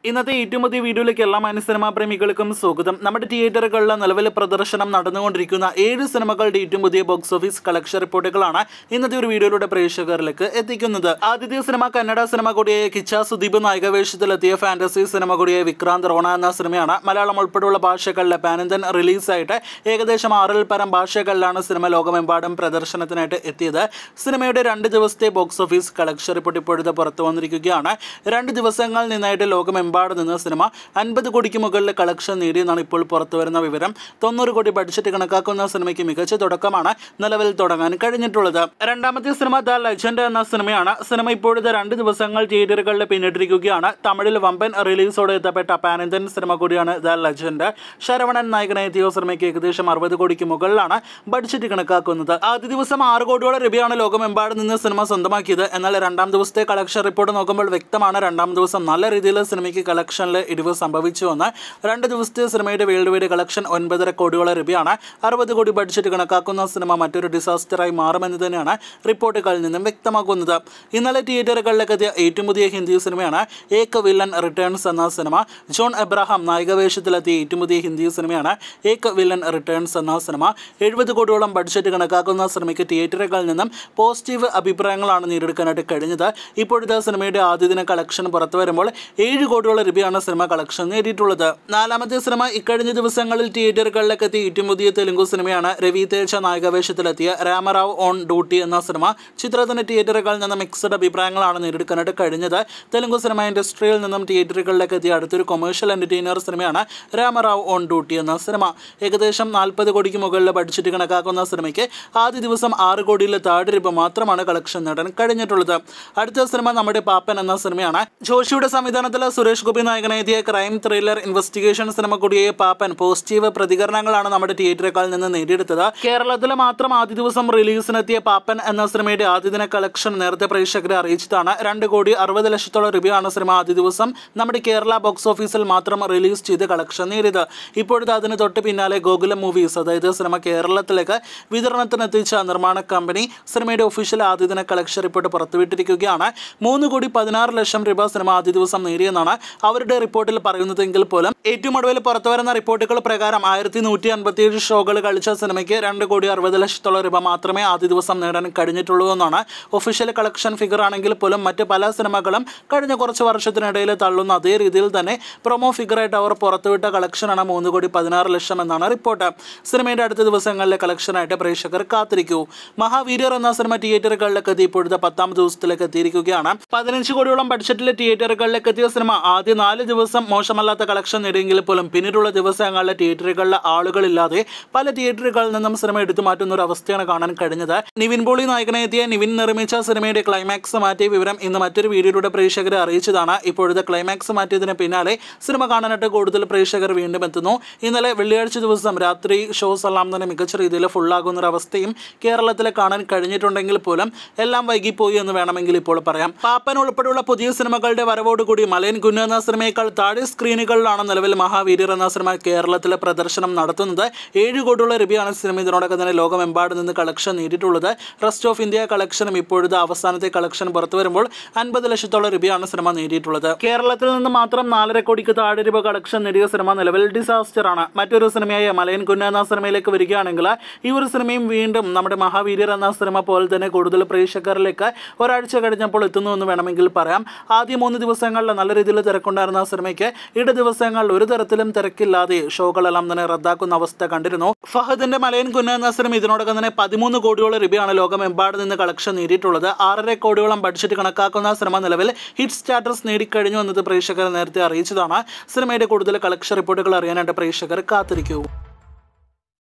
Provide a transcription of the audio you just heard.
ഇന്നത്തെ ഏറ്റവും പുതിയ വീഡിയോയിലേക്ക് എല്ലാ മാന്യ സിനിമാ പ്രേമികൾക്കും സ്വാഗതം നമ്മുടെ തിയേറ്ററുകളിൽ നിലവിൽ പ്രദർശനം നടന്നുകൊണ്ടിരിക്കുന്ന ഏഴ് സിനിമകളുടെ ഏറ്റവും പുതിയ ബോക്സ് ഓഫീസ് കളക്ഷൻ റിപ്പോർട്ടുകളാണ് ഇന്നത്തെ ഒരു വീഡിയോയിലൂടെ പ്രേക്ഷകരിലേക്ക് എത്തിക്കുന്നത് ആദ്യത്തെ സിനിമ കന്നഡ സിനിമ കൂടിയായ കിച്ച സുദീപ് നായിക വേഷത്തിലെത്തിയ ഫാന്റസി സിനിമ കൂടിയായ വിക്രാന്ത് റോണ എന്ന സിനിമയാണ് മലയാളം ഉൾപ്പെടെയുള്ള ഭാഷകളിലെ പാനന്തൻ റിലീസായിട്ട് ഏകദേശം ആറിൽ പരം ഭാഷകളിലാണ് സിനിമ ലോകമെമ്പാടും പ്രദർശനത്തിനായിട്ട് എത്തിയത് സിനിമയുടെ രണ്ട് ദിവസത്തെ ബോക്സ് ഓഫീസ് കളക്ഷൻ റിപ്പോർട്ട് ഇപ്പോഴത്തെ പുറത്തു വന്നിരിക്കുകയാണ് രണ്ട് ദിവസങ്ങളിൽ നിന്നായിട്ട് ലോകമെമ്പാടും നിന്ന് സിനിമ അൻപത് കോടിക്ക് മുകളിൽ കളക്ഷൻ നേടിയെന്നാണ് ഇപ്പോൾ പുറത്തു വരുന്ന വിവരം തൊണ്ണൂറ് കോടി ബഡ്ജറ്റ് കണക്കാക്കുന്ന സിനിമയ്ക്ക് മികച്ച തുടക്കമാണ് നിലവിൽ തുടങ്ങാൻ കഴിഞ്ഞിട്ടുള്ളത് രണ്ടാമത്തെ സിനിമ ദ ലെജൻഡ് എന്ന സിനിമയാണ് സിനിമ ഇപ്പോഴത്തെ രണ്ട് ദിവസങ്ങൾ തിയേറ്ററുകളിൽ പിന്നിട്ടിരിക്കുകയാണ് തമിഴിൽ വമ്പൻ റിലീസോടെ എത്തപ്പെട്ട പാനന്തൻ സിനിമ കൂടിയാണ് ദ ലെജൻഡ് ശരവണൻ നായകനായി എത്തിയ സിനിമയ്ക്ക് ഏകദേശം അറുപത് കോടിക്ക് മുകളിലാണ് ബഡ്ജറ്റ് കണക്കാക്കുന്നത് ആദ്യ ദിവസം ആറ് കോടിയോളം രൂപയാണ് ലോകമെമ്പാടും നിന്ന് സിനിമ സ്വന്തമാക്കിയത് എന്നാൽ രണ്ടാം ദിവസത്തെ കളക്ഷൻ റിപ്പോർട്ട് നോക്കുമ്പോൾ വ്യക്തമാണ് രണ്ടാം ദിവസം നല്ല രീതിയിൽ സിനിമയ്ക്ക് കളക്ഷനിൽ ഇടിവ് സംഭവിച്ചുവെന്ന് രണ്ട് ദിവസത്തെ സിനിമയുടെ വേൾഡ് വൈഡ് കളക്ഷൻ ഒൻപതര കോടിയോളം രൂപയാണ് അറുപത് കോടി ബഡ്ജറ്റ് കണക്കാക്കുന്ന സിനിമ മറ്റൊരു ഡിസാസ്റ്ററായി മാറുമെന്ന് തന്നെയാണ് റിപ്പോർട്ടുകളിൽ നിന്നും വ്യക്തമാക്കുന്നത് ഇന്നലെ തിയേറ്ററുകളിലേക്ക് എത്തിയ ഏറ്റവും പുതിയ ഹിന്ദി സിനിമയാണ് ഏക് വില്ലൻ റിട്ടേൺസ് എന്ന സിനിമ ജോൺ എബ്രഹാം നായികവേഷത്തിലെത്തിയ ഏറ്റവും പുതിയ ഹിന്ദി സിനിമയാണ് ഏക് വില്ലൻ റിട്ടേൺസ് എന്ന സിനിമ എഴുപത് കോടിയോളം ബഡ്ജറ്റ് കണക്കാക്കുന്ന സിനിമയ്ക്ക് തിയേറ്ററുകളിൽ നിന്നും പോസിറ്റീവ് അഭിപ്രായങ്ങളാണ് നേടിയെടുക്കാനായിട്ട് കഴിഞ്ഞത് ഇപ്പോഴത്തെ സിനിമയുടെ ആദ്യ ദിന കളക്ഷൻ പുറത്തു വരുമ്പോൾ ഏഴ് കോടിയോളം രൂപയാണ് സിനിമ കളക്ഷൻ നേടിയിട്ടുള്ളത് നാലാമത്തെ സിനിമ ഇക്കഴിഞ്ഞ ദിവസങ്ങളിൽ തിയേറ്ററുകളിലേക്ക് എത്തിയ ഏറ്റവും പുതിയ തെലുങ്ക് സിനിമയാണ് രവി തേജ നായികവേഷത്തിലെത്തിയ രാമറാവ് ഓൺ ഡ്യൂട്ടി എന്ന സിനിമ ചിത്രത്തിന് തിയേറ്ററുകളിൽ നിന്ന് മിക്സഡ് അഭിപ്രായങ്ങളാണ് നേടിയെടുക്കാനായിട്ട് കഴിഞ്ഞത് തെലുങ്ക് സിനിമ ഇൻഡസ്ട്രിയിൽ നിന്നും തിയേറ്ററുകളിലേക്ക് എത്തിയ അടുത്തൊരു കൊമേഴ്ഷ്യൽ എൻ്റർടൈനർ സിനിമയാണ് രാമറാവ് ഓൺ ഡ്യൂട്ടി എന്ന സിനിമ ഏകദേശം നാൽപ്പത് കോടിക്ക് മുകളിൽ ബഡ്ജറ്റ് കണക്കാക്കുന്ന സിനിമയ്ക്ക് ആദ്യ ദിവസം ആറ് കോടിയിൽ താഴെ രൂപ മാത്രമാണ് കളക്ഷൻ നേടാൻ കഴിഞ്ഞിട്ടുള്ളത് അടുത്ത സിനിമ നമ്മുടെ പാപ്പൻ എന്ന സിനിമയാണ് ജോഷിയുടെ സംവിധാനത്തിൽ സുരേഷ് ഗോപി നായകനെത്തിയ ക്രൈം ത്രില്ലർ ഇൻവെസ്റ്റിഗേഷൻ സിനിമ കൂടിയ പാപ്പൻ പോസിറ്റീവ് പ്രതികരണങ്ങളാണ് നമ്മുടെ തിയേറ്ററുകളിൽ നിന്ന് നേടിയെടുത്തത് കേരളത്തിൽ മാത്രം ആദ്യ ദിവസം റിലീസിനെത്തിയ പാപ്പൻ എന്ന സിനിമയുടെ ആദ്യ ദിന കളക്ഷൻ നേരത്തെ പ്രേക്ഷകരെ അറിയിച്ചതാണ് രണ്ട് കോടി അറുപത് ലക്ഷത്തോളം രൂപയാണ് സിനിമ ആദ്യ ദിവസം നമ്മുടെ കേരള ബോക്സ് ഓഫീസിൽ മാത്രം റിലീസ് ചെയ്ത് കളക്ഷൻ നേടിയത് ഇപ്പോഴത്തെ അതിന് തൊട്ട് പിന്നാലെ ഗോകുലം മൂവീസ് അതായത് സിനിമ കേരളത്തിലേക്ക് വിതരണത്തിനെത്തിച്ച നിർമ്മാണ കമ്പനി സിനിമയുടെ ഒഫീഷ്യൽ ആദ്യ ദിന കളക്ഷൻ റിപ്പോർട്ട് പുറത്തുവിട്ടിരിക്കുകയാണ് മൂന്ന് കോടി പതിനാറ് ലക്ഷം രൂപ സിനിമ ആദ്യ ദിവസം നേടിയെന്നാണ് അവരുടെ റിപ്പോർട്ടിൽ പറയുന്നതെങ്കിൽ പോലും ഏറ്റവും ഒടുവിൽ പുറത്തു വരുന്ന റിപ്പോർട്ടുകൾ പ്രകാരം ആയിരത്തി നൂറ്റി അൻപത്തിയേഴ് ഷോകൾ കളിച്ച സിനിമയ്ക്ക് രണ്ട് കോടി അറുപത് ലക്ഷത്തോളം രൂപ മാത്രമേ ആദ്യ ദിവസം നേടാൻ കഴിഞ്ഞിട്ടുള്ളൂ എന്നാണ് ഒഫീഷ്യൽ കളക്ഷൻ ഫിഗർ ആണെങ്കിൽ പോലും മറ്റ് പല സിനിമകളും കഴിഞ്ഞ കുറച്ച് വർഷത്തിനിടയിൽ തള്ളുന്ന അതേ രീതിയിൽ തന്നെ പ്രൊമോ ഫിഗറായിട്ട് അവർ പുറത്തുവിട്ട കളക്ഷനാണ് മൂന്ന് കോടി പതിനാറ് ലക്ഷം എന്നാണ് റിപ്പോർട്ട് സിനിമയുടെ അടുത്ത ദിവസങ്ങളിലെ കളക്ഷനായിട്ട് പ്രേക്ഷകർ കാത്തിരിക്കൂ മഹാവീര്യർ എന്ന സിനിമ തിയേറ്ററുകളിലേക്ക് എത്തി ഇപ്പോഴത്തെ പത്താം ദിവസത്തിലേക്ക് എത്തിയിരിക്കുകയാണ് പതിനഞ്ച് കോടിയോളം ബഡ്ജറ്റിലെ തിയേറ്ററുകളിലേക്ക് എത്തിയ സിനിമ ആദ്യ നാല് ദിവസം മോശമല്ലാത്ത കളക്ഷൻ നേടിയെങ്കിൽ പോലും പിന്നീടുള്ള ദിവസങ്ങളിലെ തിയേറ്ററുകളിലെ ആളുകളില്ലാതെ പല തിയേറ്ററുകളിൽ നിന്നും സിനിമ എടുത്തു മാറ്റുന്ന ഒരു അവസ്ഥയാണ് കാണാൻ കഴിഞ്ഞത് നിവിൻ പോളി നായകനെ എത്തിയ നിവിൻ നിർമ്മിച്ച സിനിമയുടെ ക്ലൈമാക്സ് മാറ്റിയ വിവരം ഇന്ന് മറ്റൊരു വീഡിയോയിലൂടെ പ്രേക്ഷകരെ അറിയിച്ചതാണ് ഇപ്പോഴത്തെ ക്ലൈമാക്സ് മാറ്റിയതിന് പിന്നാലെ സിനിമ കാണാനായിട്ട് കൂടുതൽ പ്രേക്ഷകർ വീണ്ടും എത്തുന്നു ഇന്നലെ വെള്ളിയാഴ്ച ദിവസം രാത്രി ഷോസ് എല്ലാം തന്നെ മികച്ച രീതിയിൽ ഫുള്ളാകുന്ന ഒരു അവസ്ഥയും കേരളത്തിൽ കാണാൻ കഴിഞ്ഞിട്ടുണ്ടെങ്കിൽ പോലും എല്ലാം വൈകിപ്പോയി എന്ന് വേണമെങ്കിൽ ഇപ്പോൾ പറയാം പാപ്പൻ ഉൾപ്പെടെയുള്ള പുതിയ സിനിമകളുടെ വരവോടുകൂടി മലയൻ കുഞ്ഞു എന്ന സിനിമയേക്കാൾ താഴെ സ്ക്രീനുകളിലാണ് നിലവിൽ മഹാവീര്യർ എന്ന സിനിമ കേരളത്തിലെ പ്രദർശനം നടത്തുന്നത് ഏഴ് കോടിയുള്ള രൂപയാണ് സിനിമ ഇതിനോടൊപ്പം തന്നെ ലോകമെമ്പാടും നിന്ന് കളക്ഷൻ നേടിയിട്ടുള്ളത് റെസ്റ്റ് ഓഫ് ഇന്ത്യ കളക്ഷനും ഇപ്പോഴത്തെ അവസാനത്തെ കളക്ഷൻ പുറത്തു വരുമ്പോൾ അൻപത് ലക്ഷത്തോളം രൂപയാണ് സിനിമ നേടിയിട്ടുള്ളത് കേരളത്തിൽ നിന്ന് മാത്രം നാലര കോടിക്ക് താഴെ രൂപ കളക്ഷൻ നേടിയ സിനിമ നിലവിൽ ഡിസാസ്റ്റർ ആണ് മറ്റൊരു സിനിമയായ മലയൻ കുഞ്ഞു എന്ന സിനിമയിലേക്ക് വരികയാണെങ്കിൽ ഈ ഒരു സിനിമയും വീണ്ടും നമ്മുടെ മഹാവീര്യർ എന്ന സിനിമ പോലെ തന്നെ കൂടുതൽ പ്രേക്ഷകരിലേക്ക് ഒരാഴ്ച കഴിഞ്ഞപ്പോൾ എത്തുന്നു എന്ന് വേണമെങ്കിൽ പറയാം ആദ്യ മൂന്ന് ദിവസങ്ങളിൽ നല്ല രീതിയിൽ തിരക്കുണ്ടായിരുന്ന ആ സിനിമയ്ക്ക് ഇട ദിവസങ്ങളിൽ ഒരു തരത്തിലും തിരക്കില്ലാതെ ഷോകളെല്ലാം തന്നെ റദ്ദാക്കുന്ന അവസ്ഥ കണ്ടിരുന്നു ഫഹദിന്റെ മലയൻ കുഞ്ഞ് എന്ന സിനിമ ഇതിനോടകം തന്നെ പതിമൂന്ന് കോടിയോളം രൂപയാണ് ലോകമെമ്പാട് നിന്ന് കളക്ഷൻ നേടിയിട്ടുള്ളത് ആറര കോടിയോളം ബഡ്ജറ്റ് കണക്കാക്കുന്ന സിനിമ നിലവിൽ ഹിറ്റ് സ്റ്റാറ്റസ് നേടിക്കഴിഞ്ഞു എന്നത് പ്രേക്ഷകർ നേരത്തെ അറിയിച്ചതാണ് സിനിമയുടെ കൂടുതൽ കളക്ഷൻ റിപ്പോർട്ടുകൾ അറിയാനായിട്ട് പ്രേക്ഷകർ കാത്തിരിക്കൂ